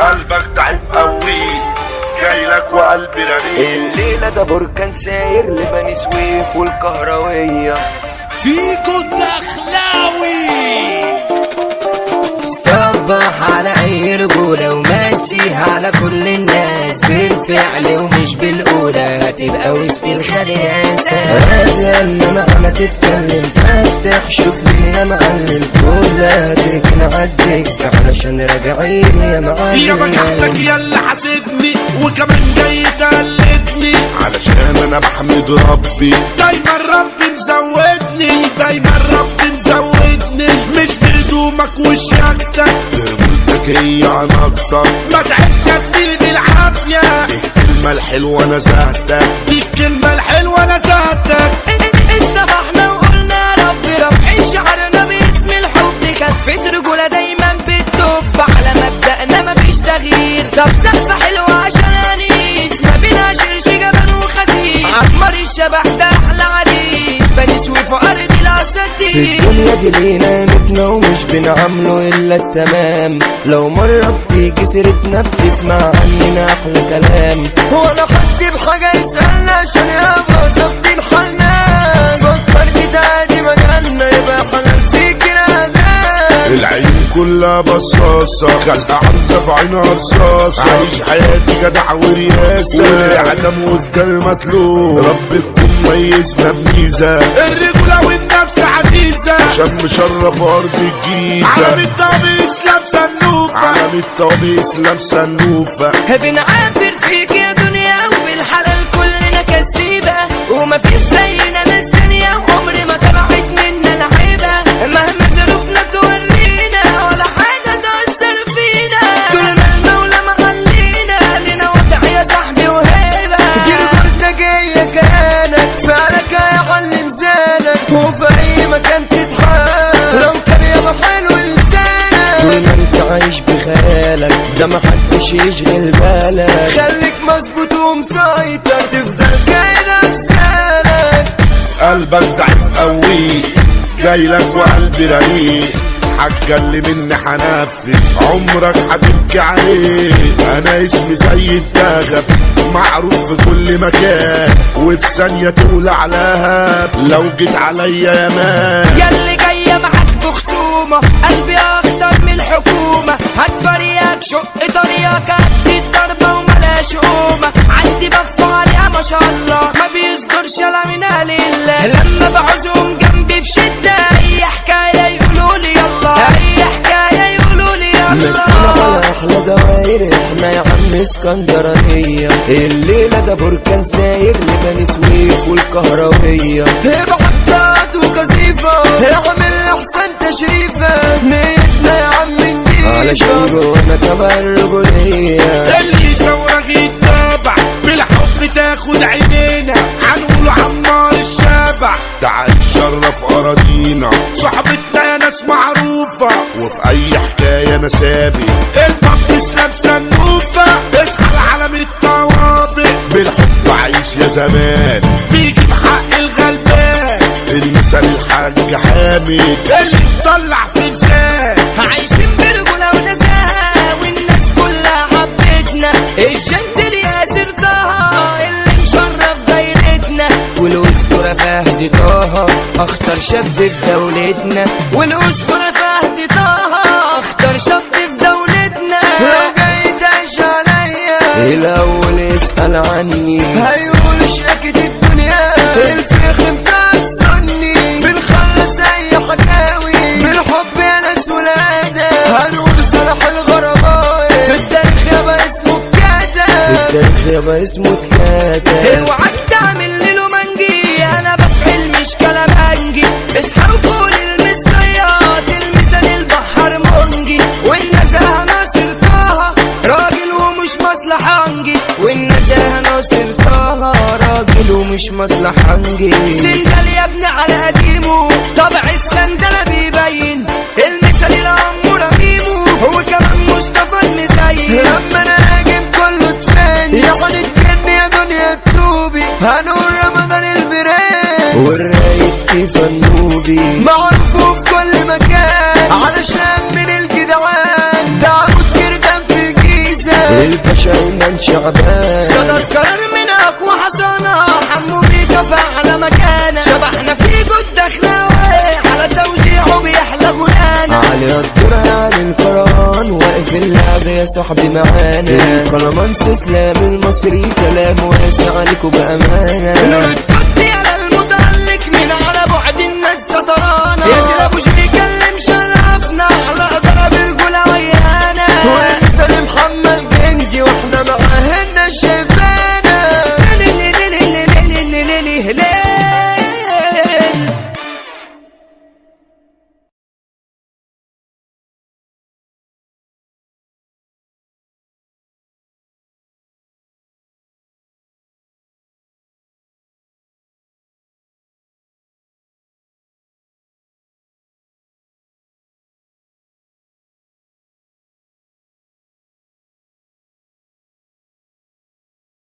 قلبك ضعيف قوي جايلك وقلبي رقيق الليلة ده بركان ساير لبني سويف والكهروية فيكو الدخلاوي صبح على اي رجولة وماسيها على كل الناس بالفعل ومش بالقولة هتبقى وسط الخلياسة هذا انما انا تتكلم فتح شوف مين يا معلم كلها تكن عدك علشان راجعين يا يا معلم بجحتك يا اللي حاسدني وكمان جاي تقلدني علشان انا بحمد ربي دايما ربي مزودني دايما ربي مزودني مش بهدومك وشياكتك رجولتك هي عن اكتر ما تعيش يا زميلي بالعافية الكلمة الحلوة انا زهقتك دي الكلمة الحلوة انا ذاتك استبحنا وقلنا ربي رافعين شعرنا باسم الحب كفة رجولة دايما بتطب على مبدأنا مفيش تغيير طب سقفة حلوة عشان انيس ما بينا شرش جبل وخسيس عمر الشبح ده احلى عريس بني سويف وارض في الاساتير الدنيا دي لينا متنا ومش بنعمله الا التمام لو مرة بتيجي سيرتنا بتسمع عننا احلى كلام هو انا حد بحاجة يسألنا عشان يبقى ظابطين حالنا فكر كده دي مجالنا يبقى حلال فيك نادام العين كلها بصاصة خلق عرزة في عينها رصاصة عايش حياتي جدع ورياسة والعدم والدم مطلوب رب تكون ميزنا بميزة الرجولة والنفس عزيزة عشان مشرف أرض الجيزة عالم الطبيس لابسة النوفة عالم الطبيس لابسة النوفة بنعافر فيك يا دنيا وبالحلال كلنا كسيبة ومفيش زينا ناس تانية عمري ما طلعت منا لعيبة مهما ظروفنا تورينا ولا حاجة تأثر فينا طول ما المولى مخلينا لنا وضع يا صاحبي وهيبة دي رجولتك هي كيانك فعلك هيعلم زانك وفي اي مكان تتحرك لو كان يابا حلو لسانك طول ما انت عايش بخيالك ده محدش يشغل بالك خليك مظبوط ومسيطر تفضل كده بسانك قلبك ضعيف قوي جايلك وقلبي رقيق حاجة اللي مني حنفذ عمرك هتبكي عليه انا اسمي زي الدغب معروف في كل مكان وفي ثانية تولع على لو جيت عليا يا مان ياللي جاية معاك بخصومة قلبي أخضر من الحكومة هتفريك شق طريقك قد الضربة وملاش قومة عندي بف عليها ما شاء الله ما بيصدرش لا من لله لما بعوزهم جنبي في شدة أي حكاية يقولوا لي يلا أي حكاية يقولوا لي مسنا يلا على احلى دواير احنا يا عم اسكندرانية الليلة ده بركان ساير لبني سويف والكهروية ابعد وكثيفة اعمل احسن تشريفة نيتنا يا عم نجيبة علشان جوانا كمان رجولية اللي يصورك يتابع بالحب تاخد عينينا هنقوله عمار الشابع تعال شرف اراضينا صاحبتنا يا ناس معروفة وفي اي حكاية انا سابق البطس لابسة النوفة اصحى العالم الطوابق بالحب عايش يا زمان بيجي بحق الغلبان المثال الحاج حامد اللي مطلع في لسان عايشين برجولة ونزاهة والناس كلها حبتنا الجنت ياسر طه اللي مشرف دايرتنا والأسطورة فهد طه أخطر شاب في دولتنا والأسطورة فهد طه أخطر شاب في دولتنا لو جاي تعيش عليا الاول اسأل عني هيقول شاكت الدنيا الفيخ بتاع السني بنخلص اي حكاوي بالحب يا ناس ولادة هنقول صلاح الغرباوي في التاريخ يابا اسمه كاتا في التاريخ يابا اسمه كاتا اوعك تعمل ليلو منجي انا بفعل مش كلام انجي اصحى وفوق المصريات المثال البحر منجي والنزاهة ناصر طه راجل ومش مصلحانجي والنزاهة ناصر طه راجل ومش مصلحانجي سندل يا ابني على قديمه طبع السندلة بيبين المثال الأمور ميمو هو كمان مصطفى المزين لما انا هاجم كله تفاني يا حنة كن يا دنيا تنوبي هنقول رمضان البرنس والرايق كيف النوبي معروف في كل مكان علشان من الجدعان ده عمود كردان في الجيزة كمان شعبان صدر قرار من اقوى حصانة حمو بيكا على مكانه شبحنا في جد دخلاوي على توزيعه بيحلى غنانا علي الدور علي القران واقف اللعب يا صاحبي معانا القلمانس اسلام المصري كلام واسع عليكوا نور بامانه الدنيا على المتعلق من على بعد الناس سطرانة يا سيد ابو